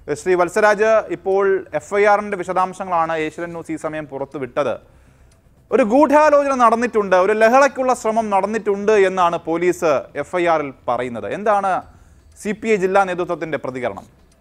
ശ്രീ വത്സരാജ് ഇപ്പോൾ F I ആറിന്റെ വിശദാംശങ്ങളാണ് ഏഷ്യൻ ന്യൂസ് ഈ സമയം പുറത്തുവിട്ടത് ഒരു ഗൂഢാലോചന നടന്നിട്ടുണ്ട് ഒരു ലഹളയ്ക്കുള്ള ശ്രമം നടന്നിട്ടുണ്ട് എന്നാണ് പോലീസ് എഫ് ഐ ആറിൽ പറയുന്നത് എന്താണ് സി പി ഐ ജില്ലാ നേതൃത്വത്തിന്റെ പ്രതികരണം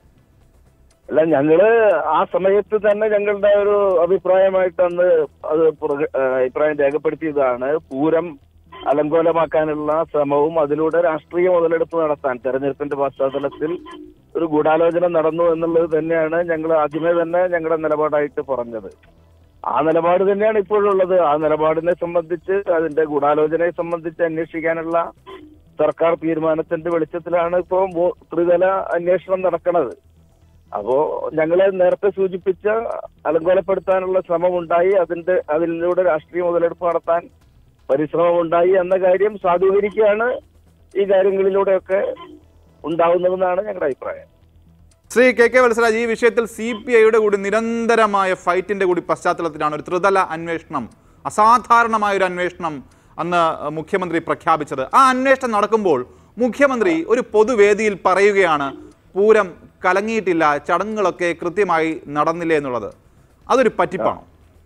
അല്ല ഞങ്ങള് ആ സമയത്ത് തന്നെ ഞങ്ങളുടെ ഒരു അഭിപ്രായമായിട്ട് അന്ന് അത് പുറകെ- ഏഹ് അഭിപ്രായം രേഖപ്പെടുത്തിയതാണ് പൂരം അലങ്കോലമാക്കാനുള്ള ശ്രമവും അതിലൂടെ രാഷ്ട്രീയ മുതലെടുപ്പ് നടത്താൻ തെരഞ്ഞെടുപ്പിന്റെ പശ്ചാത്തലത്തിൽ ഒരു ഗൂഢാലോചന നടന്നു എന്നുള്ളത് തന്നെയാണ് ഞങ്ങൾ ആദ്യമേ തന്നെ ഞങ്ങളുടെ നിലപാടായിട്ട് പറഞ്ഞത് ആ നിലപാട് തന്നെയാണ് ഇപ്പോഴുള്ളത് ആ നിലപാടിനെ സംബന്ധിച്ച് അതിന്റെ ഗൂഢാലോചനയെ സംബന്ധിച്ച് അന്വേഷിക്കാനുള്ള സർക്കാർ തീരുമാനത്തിന്റെ വെളിച്ചത്തിലാണ് ഇപ്പോൾ മൂ- ത്രിതല അന്വേഷണം നടക്കുന്നത് അപ്പോ ഞങ്ങളെ നേരത്തെ സൂചിപ്പിച്ച അലങ്കോലപ്പെടുത്താനുള്ള ശ്രമം ഉണ്ടായി അതിന്റെ അതിലൂടെ രാഷ്ട്രീയ മുതലെടുപ്പ് നടത്താൻ പരിശ്രമം ഉണ്ടായി എന്ന കാര്യം സാധൂകരിക്കുകയാണ് ഈ കാര്യങ്ങളിലൂടെയൊക്കെ ഉണ്ടാവുന്നതെന്നാണ് ഞങ്ങളുടെ അഭിപ്രായം ശ്രീ കെ കെ വത്സരാജ് ഈ വിഷയത്തിൽ സി പി ഐയുടെ കൂടി നിരന്തരമായ ഫൈറ്റിന്റെ കൂടി പശ്ചാത്തലത്തിലാണ് ഒരു ത്രിതല അന്വേഷണം അസാധാരണമായ ഒരു അന്വേഷണം അന്ന് മുഖ്യമന്ത്രി പ്രഖ്യാപിച്ചത് ആ അന്വേഷണം നടക്കുമ്പോൾ മുഖ്യമന്ത്രി ഒരു പൊതുവേദിയിൽ പറയുകയാണ് പൂരം കലങ്ങിയിട്ടില്ല ചടങ്ങുകളൊക്കെ കൃത്യമായി നടന്നില്ല എന്നുള്ളത് അതൊരു പറ്റിപ്പാണോ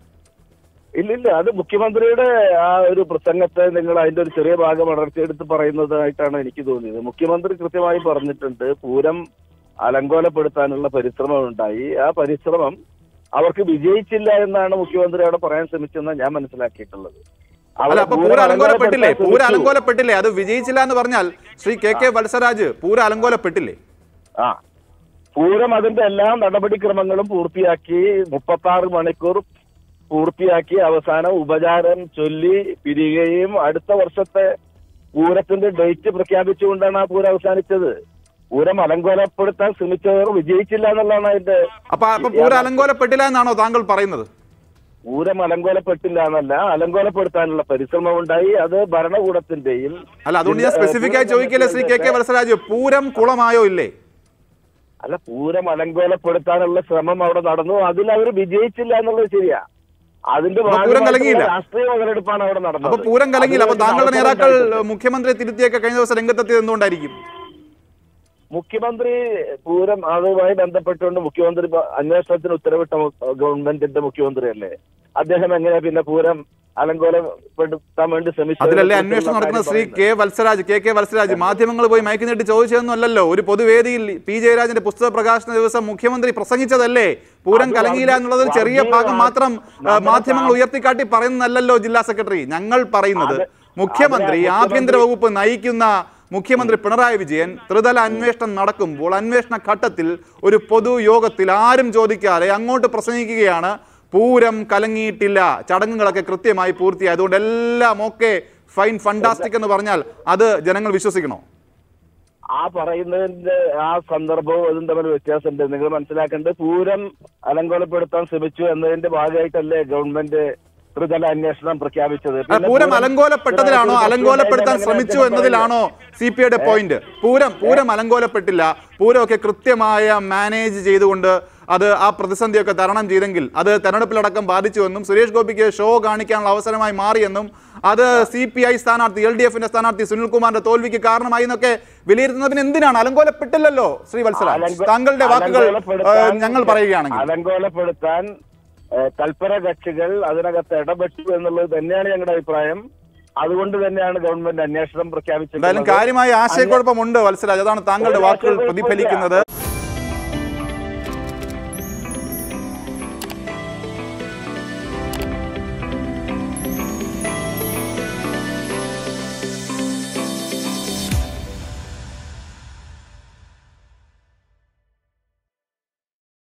ഇല്ലില്ല അത് മുഖ്യമന്ത്രിയുടെ ആ ഒരു പ്രസംഗത്തെ നിങ്ങൾ അതിന്റെ ഒരു ചെറിയ ഭാഗം അടർത്തിയെടുത്ത് പറയുന്നതായിട്ടാണ് എനിക്ക് തോന്നിയത് മുഖ്യമന്ത്രി കൃത്യമായി പറഞ്ഞിട്ടുണ്ട് പൂരം അലങ്കോലപ്പെടുത്താനുള്ള പരിശ്രമം ഉണ്ടായി ആ പരിശ്രമം അവർക്ക് വിജയിച്ചില്ല എന്നാണ് മുഖ്യമന്ത്രി അവിടെ പറയാൻ ശ്രമിച്ചെന്ന് ഞാൻ മനസ്സിലാക്കിയിട്ടുള്ളത് അവർ അല്ല അപ്പൊ പൂരം പൂര അലങ്കോലപ്പെട്ടില്ലേ അലങ്കോലപ്പെടുത്താൻ പൂര ശ്രമിച്ചു. അലങ്കോലപ്പെട്ടില്ലേ അത് വിജയിച്ചില്ല എന്ന് പറഞ്ഞാൽ ശ്രീ കെ കെ വത്സരാജ് പൂര അലങ്കോലപ്പെട്ടില്ലേ ആ പൂരം അതിന്റെ എല്ലാ നടപടിക്രമങ്ങളും പൂർത്തിയാക്കി മുപ്പത്തി ആറ് മണിക്കൂർ പൂർത്തിയാക്കി അവസാനം ഉപചാരം ചൊല്ലി പിരിയുകയും അടുത്ത വർഷത്തെ പൂരത്തിന്റെ ഡേറ്റ് പ്രഖ്യാപിച്ചുകൊണ്ടാണ് ആ പൂരം അവസാനിച്ചത് പൂരം അലങ്കോലപ്പെടുത്താൻ ശ്രമിച്ചവർ വിജയിച്ചില്ല എന്നുള്ളതാണ് അതിന്റെ അപ്പൊ അപ്പൊ പൂര അലങ്കോലപ്പെട്ടില്ല എന്നാണോ താങ്കൾ പറയുന്നത് പൂരം അലങ്കോലപ്പെട്ടില്ല എന്നല്ല അലങ്കോലപ്പെടുത്താനുള്ള പരിശ്രമം ഉണ്ടായി അത് ഭരണകൂടത്തിന്റെയും അല്ല അതുകൊണ്ട് ഞാൻ സ്പെസിഫിക് ആയി ചോദിക്കല്ലേ ശ്രീ കെ കെ വത്സരാജ് പൂരം കുളമായോ ഇല്ലേ അല്ല പൂരം അലങ്കോലപ്പെടുത്താനുള്ള ശ്രമം അവിടെ നടന്നു അതിൽ അവർ വിജയിച്ചില്ല എന്നുള്ളത് ശരിയാ അതിന്റെ അപ്പൊ പൂരം ഭാഗമായിട്ടുള്ള കലങ്ങിയില്ല? രാഷ്ട്രീയ മുതലെടുപ്പാണ് അവിടെ നടന്നത് അപ്പൊ പൂരം കലങ്ങിയില്ല അപ്പൊ അതിലൊരു താങ്കളുടെ അവസരം നേതാക്കൾ ഉണ്ടായിട്ടുണ്ട്. മുഖ്യമന്ത്രിയെ തിരുത്തിയൊക്കെ കഴിഞ്ഞ ദിവസം രംഗത്തെത്തിയത് എന്തുകൊണ്ടായിരിക്കും മുഖ്യമന്ത്രി പൂരം അതുമായി ബന്ധപ്പെട്ടുകൊണ്ട് മുഖ്യമന്ത്രി ഇപ്പൊ അന്വേഷണത്തിന് ഉത്തരവിട്ട മു- ഗവൺമെന്റിന്റെ മുഖ്യമന്ത്രിയല്ലേ അദ്ദേഹം എങ്ങനെയാ പിന്നെ പൂരം അലങ്കോലപ്പെടുത്താൻ വേണ്ടി ശ്രമിച്ചത് അതിലല്ലേ അന്വേഷണം നടക്കുന്ന Shri K Vatsaraj K K Vatsaraj മാധ്യമങ്ങൾ പോയി മയക്കി നീട്ടി ചോദിച്ചതൊന്നും അല്ലല്ലോ ഒരു പൊതുവേദിയിൽ പി ജയരാജന്റെ പുസ്തക പ്രകാശന ദിവസം മുഖ്യമന്ത്രി പ്രസംഗിച്ചതല്ലേ പൂരം അത് കലങ്ങിയില്ല എന്നുള്ളത് വർഗീയ- ചെറിയ ഭാഗം മാത്രം ആ, നമ്മുടെ മാധ്യമങ്ങൾ സാ- ഉയർത്തിക്കാട്ടി പറയുന്നതല്ലോ ജില്ലാ സെക്രട്ടറി ഞങ്ങൾ പറയുന്നത് അത് മുഖ്യമന്ത്രി അതിനെ ആഭ്യന്തര മുഖ്യമന്ത്രി- വകുപ്പ് നയിക്കുന്ന മുഖ്യമന്ത്രി പിണറായി വിജയൻ ത്രിതല അന്വേഷണം നടക്കുമ്പോൾ അന്വേഷണ ഘട്ടത്തിൽ ഒരു പൊതു യോഗത്തിൽ ആരും ചോദിക്കാതെ അങ്ങോട്ട് പ്രസംഗിക്കുകയാണ് പൂരം കലങ്ങിയിട്ടില്ല ചടങ്ങുകളൊക്കെ കൃത്യമായി പൂർത്തിയായി അതുകൊണ്ട് എല്ലാം ഓക്കെ ഫൈൻ ഫണ്ടാസ്റ്റിക് എന്ന് പറഞ്ഞാൽ അത് ജനങ്ങൾ വിശ്വസിക്കണോ ആ പറയുന്നതിന്റെ ആ സന്ദർഭവും അതും തമ്മിൽ വ്യത്യാസമുണ്ട് നിങ്ങൾ മനസ്സിലാക്കേണ്ടത് പൂരം അലങ്കോലപ്പെടുത്താൻ ശ്രമിച്ചു എന്നതിന്റെ ഭാഗമായിട്ടല്ലേ ഗവൺമെന്റ് ത്രിതല അന്വേഷണം പ്രഖ്യാപിച്ചത് അല്ല, പിന്നെ പൂരം പൂരം അലങ്കോലപ്പെട്ടതിലാണോ ഒരു അലങ്കോലപ്പെടുത്താൻ അങ്ങനെ ശ്രമിച്ചു അദ്ദേഹം എന്നതിലാണോ സി പി ഐയുടെ പോയിന്റ് പൂരം പൂരം അലങ്കോലപ്പെട്ടില്ല പൂരമൊക്കെ കൃത്യമായ മാനേജ് ചെയ്തുകൊണ്ട് അത് ആ പ്രതിസന്ധിയൊക്കെ തരണം ചെയ്തെങ്കിൽ അത് തെരഞ്ഞെടുപ്പിലടക്കം ബാധിച്ചുവെന്നും സുരേഷ് ഗോപിക്ക് ഷോ കാണിക്കാനുള്ള അവസരമായി മാറിയെന്നും അത് സി പി ഐ സ്ഥാനാർത്ഥി എൽ ഡി എഫിന്റെ സ്ഥാനാർത്ഥി സുനിൽകുമാറിന്റെ തോൽവിക്ക് കാരണമായി എന്നൊക്കെ വിലയിരുത്തുന്നതിന് എന്തിനാണ് അലങ്കോലപ്പെട്ടില്ലല്ലോ ശ്രീ വത്സല അലങ്കോ- താങ്കളുടെ വാക്കുകൾ ഏഹ്, അലങ്കോലപ്പെടുത്താൻ- ഞങ്ങൾ പറയുകയാണെങ്കിൽ അലങ്കോലപ്പെടുത്താൻ ഏഹ്, തൽപര കക്ഷികൾ അതിനകത്ത് ഇടപെട്ടു എന്നുള്ളത് തന്നെയാണ് ഞങ്ങളുടെ അഭിപ്രായം അതുകൊണ്ട് തന്നെയാണ് ഗവൺമെന്റ് അന്വേഷണം എന്തായാലും പ്രഖ്യാപിച്ചത് കാര്യമായ ആശയക്കുഴപ്പമുണ്ട് വത്സരാജ് അതാണ് താങ്കളുടെ വാക്കുകൾ പ്രതിഫലിക്കുന്നത്